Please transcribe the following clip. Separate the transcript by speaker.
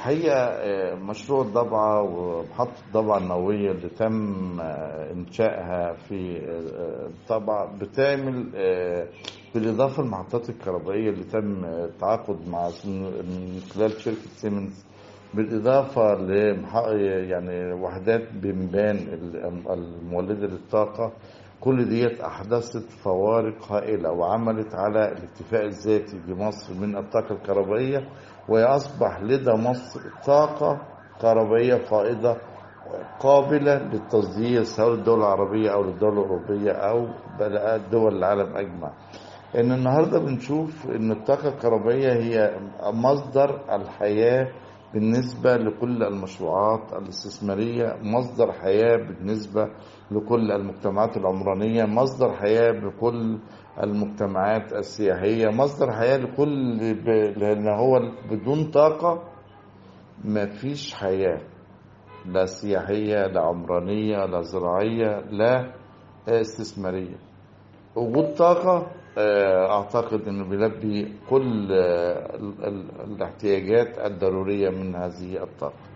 Speaker 1: الحقيقة آه، مشروع الضبعة ومحطة الضبعة النووية اللي تم آه، إنشائها في آه، الضبعة بتعمل آه، بالإضافة للمحطات الكهربائية اللي تم آه، التعاقد مع من خلال شركة سيمنز بالإضافة لمح- يعني وحدات بمبان ال- المولدة للطاقة كل ديت أحدثت فوارق هائلة وعملت على الاكتفاء الذاتي لمصر من الطاقة الكهربائية وأصبح لدى مصر طاقة كهربائية فائضة قابلة للتصدير سواء للدول العربية أو للدول الأوروبية أو بقى دول العالم أجمع إن النهاردة بنشوف إن الطاقة الكهربائية هي مصدر الحياة بالنسبة لكل المشروعات الاستثمارية مصدر حياة بالنسبة لكل المجتمعات العمرانية مصدر حياة بكل المجتمعات السياحية مصدر حياة لكل ب- لأن هو بدون طاقة مفيش حياة لا سياحية لا عمرانية لا زراعية لا استثمارية وجود طاقة آه، أعتقد أنه بيلبي كل آه، ال- ال- الاحتياجات الضرورية من هذه الطاقة